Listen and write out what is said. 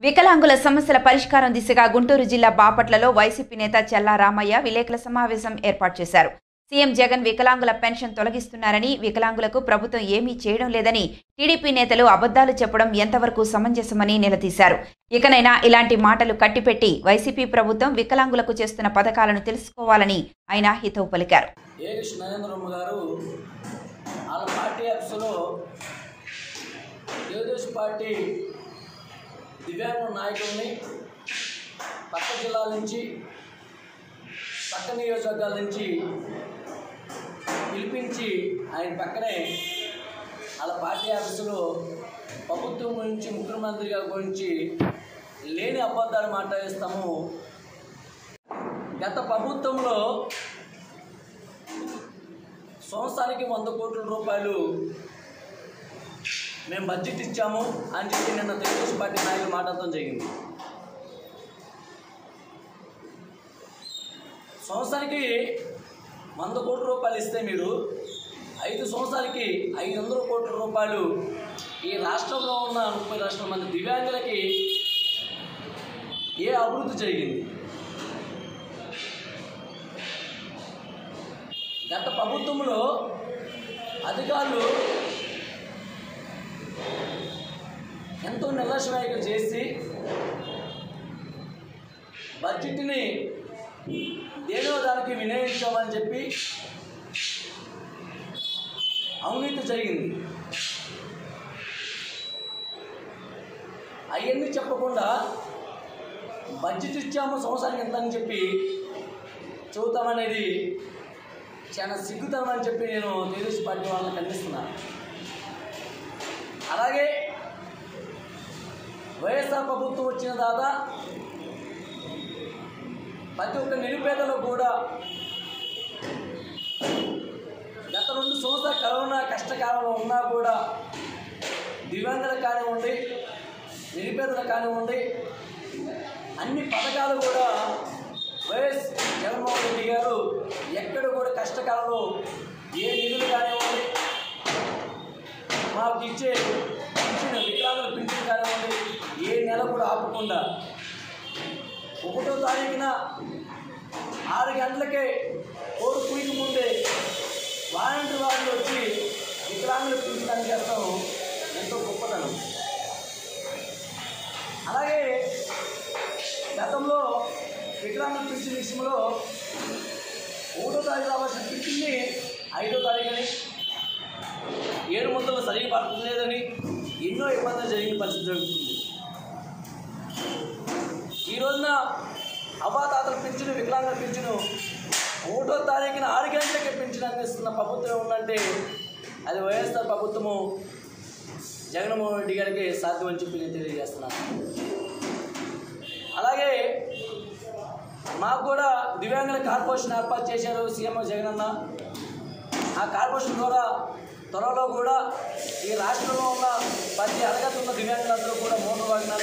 వికలాంగుల సమస్యల పరిష్కారం దిశగా గుంటూరు జిల్లా బాపట్లలో వైసీపీ నేత చెల్లా రామయ్య విలేకరుల సమావేశం ఏర్పాటు చేశారు సీఎం జగన్ వికలాంగుల పెన్షన్ తొలగిస్తున్నారని వికలాంగులకు ప్రభుత్వం ఏమీ చేయడం లేదని టీడీపీ నేతలు అబద్ధాలు చెప్పడం ఎంతవరకు సమంజసమని నిలదీశారు ఇకనైనా ఇలాంటి మాటలు కట్టిపెట్టి వైసీపీ ప్రభుత్వం వికలాంగులకు చేస్తున్న పథకాలను తెలుసుకోవాలని ఆయన హితవు పలికారు ఏకృష్ణ నరేంద్రమ్మ గారు వాళ్ళ పార్టీ ఆఫీసులో తెలుగుదేశం పార్టీ దివ్యాంగ నాయకుల్ని పక్క జిల్లాల నుంచి పక్క నియోజకవర్గాల నుంచి పిలిపించి ఆయన పక్కనే వాళ్ళ పార్టీ ఆఫీసులో ప్రభుత్వం గురించి ముఖ్యమంత్రి గారి గురించి లేని అబద్ధాలు మాట్లాడిస్తాము గత ప్రభుత్వంలో సంవత్సరానికి వంద కోట్ల రూపాయలు మేము బడ్జెట్ ఇచ్చాము అని చెప్పి నిన్న తెలుగుదేశం పార్టీ నాయకులు మాట్లాడటం జరిగింది సంవత్సరానికి వంద కోట్ల రూపాయలు ఇస్తే మీరు ఐదు సంవత్సరాలకి ఐదు వందల కోట్ల రూపాయలు ఈ రాష్ట్రంలో ఉన్న ముప్పై లక్షల మంది దివ్యాంగులకి ఏ అభివృద్ధి జరిగింది గత ప్రభుత్వంలో అధికారులు ఎంతో నిర్లక్ష్యం చేసి బడ్జెట్ని దేనో దానికి వినియోగించామని చెప్పి అవినీతి జరిగింది అవన్నీ చెప్పకుండా బడ్జెట్ ఇచ్చాము సంవత్సరానికి ఎంత అని చెప్పి చెబుతామనేది చాలా సిగ్గుతనం అని చెప్పి నేను తెలుగుదేశం పార్టీ వాళ్ళని ఖండిస్తున్నాను అలాగే వైఎస్ఆర్ ప్రభుత్వం వచ్చిన దాకా ప్రతి ఒక్క నిరుపేదలో కూడా గత రెండు సంవత్సరాల కరోనా కష్టకాలంలో ఉన్నా కూడా దివ్యాంగులకు కానివ్వండి నిరుపేదలకు కానివ్వండి అన్ని పథకాలు కూడా వైఎస్ జగన్మోహన్ రెడ్డి గారు ఎక్కడ కూడా కష్టకాలంలో ఏ నిధులు కానివ్వండి మాకు ఇచ్చే పింఛన్ వికలాంగుల పింఛన్ కానివ్వండి ఏ నెల కూడా ఆపకుండా ఒకటో తారీఖున ఆరు గంటలకే కోరు కుయికి ముందే వారంటీ వాళ్ళు వచ్చి వికలాంగులు పింఛన్ చేస్తాం ఎంతో గొప్పతనం అలాగే గతంలో వికలాంగుల పింఛన్ విషయంలో ఒకటో తారీఖు రావాల్సిన పింఛన్ని ఐదో తారీఖుని ఏడు ముద్దలు సరిగ్గా పడలేదని ఎన్నో ఇబ్బందులు జరిగిన పరిస్థితి జరుగుతుంది ఈ రోజున అవాతాతలు పెంచిన వికలాంగుల పెంచును ఒకటో తారీఖున ఆరు గంటలకి పెంచిన అందిస్తున్న ప్రభుత్వం ఉందంటే అది వైఎస్ఆర్ ప్రభుత్వము జగన్మోహన్ రెడ్డి గారికి సాధ్యమని చెప్పి నేను తెలియజేస్తున్నాను అలాగే మాకు కూడా దివ్యాంగుల కార్పొరేషన్ ఏర్పాటు చేశారు సీఎం జగన్ అన్న ఆ కార్పొరేషన్ ద్వారా త్వరలో కూడా ఈ రాష్ట్రంలో ఉన్న ప్రతి అర్హత ఉన్న దివ్యాంగులందరూ కూడా మోటార్ వాహనాల